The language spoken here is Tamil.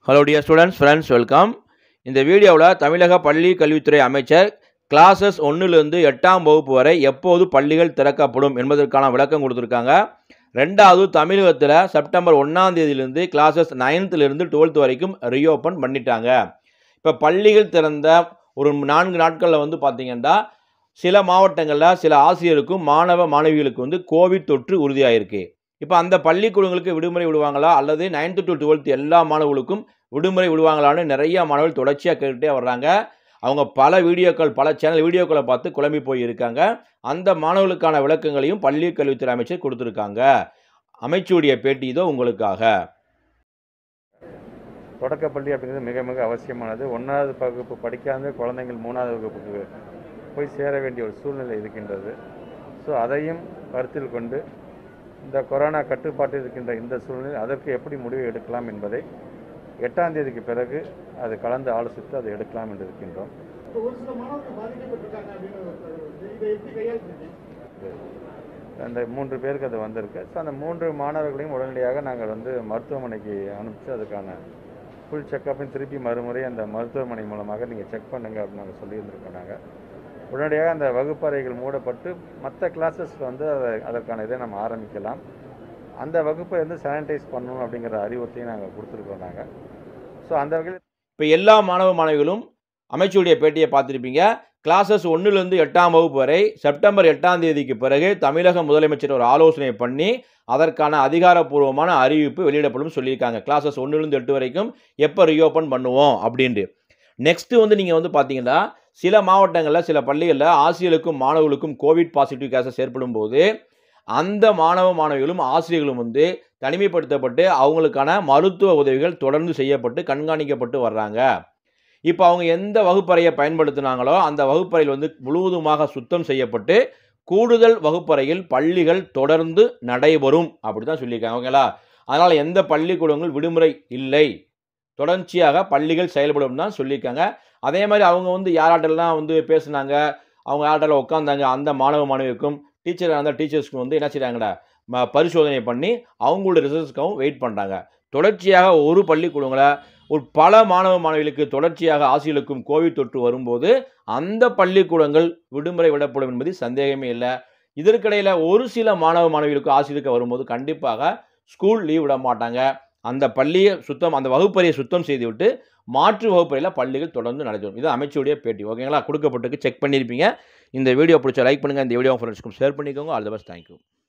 hello dear students friends welcome இந்த வீடியோவில் தமிழக பள்ளி கல்வித்துறை அமைச்சர் கிளாஸஸ் ஒன்றிலிருந்து எட்டாம் வகுப்பு வரை எப்போது பள்ளிகள் திறக்கப்படும் என்பதற்கான விளக்கம் கொடுத்துருக்காங்க ரெண்டாவது தமிழகத்தில் செப்டம்பர் ஒன்றாம் தேதியிலிருந்து கிளாஸஸ் நைன்த்துலேருந்து டுவெல்த் வரைக்கும் ரீஓப்பன் பண்ணிட்டாங்க இப்போ பள்ளிகள் திறந்த ஒரு நான்கு நாட்களில் வந்து பார்த்திங்கன்னா சில மாவட்டங்களில் சில ஆசிரியருக்கும் மாணவ மாணவிகளுக்கு வந்து கோவிட் தொற்று உறுதியாயிருக்கு இப்போ அந்த பள்ளிக்கூடங்களுக்கு விடுமுறை விடுவாங்களா அல்லது நைன்த்து டு டுவெல்த் எல்லா மாணவர்களுக்கும் விடுமுறை விடுவாங்களான்னு நிறைய மாணவர்கள் தொடர்ச்சியாக கேட்டுகிட்டே வர்றாங்க அவங்க பல வீடியோக்கள் பல சேனல் வீடியோக்களை பார்த்து குழம்பி போய் இருக்காங்க அந்த மாணவர்களுக்கான விளக்கங்களையும் பள்ளி கல்வித்துறை அமைச்சர் கொடுத்துருக்காங்க அமைச்சருடைய பேட்டி இதோ உங்களுக்காக தொடக்கப்பள்ளி அப்படிங்கிறது மிக மிக அவசியமானது ஒன்றாவது வகுப்பு படிக்காத குழந்தைகள் மூணாவது வகுப்புக்கு போய் சேர வேண்டிய ஒரு சூழ்நிலை இருக்கின்றது ஸோ அதையும் கருத்தில் கொண்டு இந்த கொரோனா கட்டுப்பாட்டில் இருக்கின்ற இந்த சூழ்நிலை அதற்கு எப்படி முடிவு எடுக்கலாம் என்பதை எட்டாம் தேதிக்கு பிறகு அது கலந்து ஆலோசித்து அதை எடுக்கலாம் என்று இருக்கின்றோம் இப்போ ஒரு சில மாணவர்கள் பாதிக்கப்பட்டிருக்காங்க அப்படின்னு இதை எப்படி கையாளுறீங்க அந்த மூன்று பேருக்கு அது வந்திருக்கு ஸோ அந்த மூன்று மாணவர்களையும் உடனடியாக நாங்கள் வந்து மருத்துவமனைக்கு அனுப்பிச்சு அதுக்கான ஃபுல் செக்கப்பையும் திருப்பி மறுமுறை அந்த மருத்துவமனை மூலமாக நீங்கள் செக் பண்ணுங்க அப்படின்னு நாங்கள் சொல்லியிருந்திருக்கோம் நாங்கள் உடனடியாக அந்த வகுப்பறைகள் மூடப்பட்டு மற்ற கிளாஸஸில் வந்து அதை அதற்கான இதை நம்ம ஆரம்பிக்கலாம் அந்த வகுப்பை வந்து சானிடைஸ் பண்ணணும் அப்படிங்கிற அறிவுறுத்தையும் நாங்கள் கொடுத்துருக்கோம் நாங்கள் ஸோ அந்த வகையில் இப்போ எல்லா மாணவ மாணவிகளும் அமைச்சருடைய பேட்டியை பார்த்துருப்பீங்க கிளாஸஸ் ஒன்றுலேருந்து எட்டாம் வகுப்பு வரை செப்டம்பர் எட்டாம் தேதிக்கு பிறகு தமிழக முதலமைச்சர் ஒரு ஆலோசனை பண்ணி அதற்கான அதிகாரப்பூர்வமான அறிவிப்பு வெளியிடப்படும் சொல்லியிருக்காங்க கிளாஸஸ் ஒன்றுலேருந்து எட்டு வரைக்கும் எப்போ ரீஓப்பன் பண்ணுவோம் அப்படின்ட்டு நெக்ஸ்ட்டு வந்து நீங்கள் வந்து பார்த்தீங்கன்னா சில மாவட்டங்களில் சில பள்ளிகளில் ஆசிரியர்களுக்கும் மாணவர்களுக்கும் கோவிட் பாசிட்டிவ் கேசஸ் ஏற்படும் போது அந்த மாணவ மாணவிகளும் ஆசிரியர்களும் வந்து தனிமைப்படுத்தப்பட்டு அவங்களுக்கான மருத்துவ உதவிகள் தொடர்ந்து செய்யப்பட்டு கண்காணிக்கப்பட்டு வர்றாங்க இப்போ அவங்க எந்த வகுப்பறையை பயன்படுத்தினாங்களோ அந்த வகுப்பறையில் வந்து முழுவதுமாக சுத்தம் செய்யப்பட்டு கூடுதல் வகுப்பறையில் பள்ளிகள் தொடர்ந்து நடைபெறும் அப்படி தான் சொல்லியிருக்காங்க ஓகேங்களா அதனால் எந்த பள்ளிக்கூடங்கள் விடுமுறை இல்லை தொடர்ச்சியாக பள்ளிகள் செயல்படும் தான் சொல்லியிருக்காங்க அதே மாதிரி அவங்க வந்து யாராட்டெல்லாம் வந்து பேசுனாங்க அவங்க யார்கிட்ட உட்காந்தாங்க அந்த மாணவ மாணவிக்கும் டீச்சராக இருந்தால் டீச்சர்ஸ்க்கு வந்து என்ன செய்கிறாங்கடா ம பரிசோதனை பண்ணி அவங்களோட ரிசல்ட்ஸ்க்காகவும் வெயிட் பண்ணுறாங்க தொடர்ச்சியாக ஒரு பள்ளிக்கூடங்களை ஒரு பல மாணவ மாணவிகளுக்கு தொடர்ச்சியாக ஆசிரியர்களுக்கும் கோவிட் தொற்று வரும்போது அந்த பள்ளிக்கூடங்கள் விடுமுறை விடப்படும் என்பது சந்தேகமே இல்லை இதற்கிடையில் ஒரு சில மாணவ மாணவிகளுக்கு ஆசிரியருக்கு வரும்போது கண்டிப்பாக ஸ்கூல் லீவ் விட மாட்டாங்க அந்த பள்ளியை சுத்தம் அந்த வகுப்பறையை சுத்தம் செய்துவிட்டு மாற்று வகுப்பறையில் பள்ளிகள் தொடர்ந்து நடைபெறும் இது அமைச்சருடைய பேட்டி ஓகேங்களா கொடுக்கப்பட்டிருக்கு செக் பண்ணியிருப்பீங்க இந்த வீடியோ பிடிச்ச லைக் பண்ணுங்கள் இந்த வீடியோ ஃப்ரெண்ட்ஸ்க்கும் ஷேர் பண்ணிக்கோங்க ஆல் த பெஸ்ட் தேங்க்யூ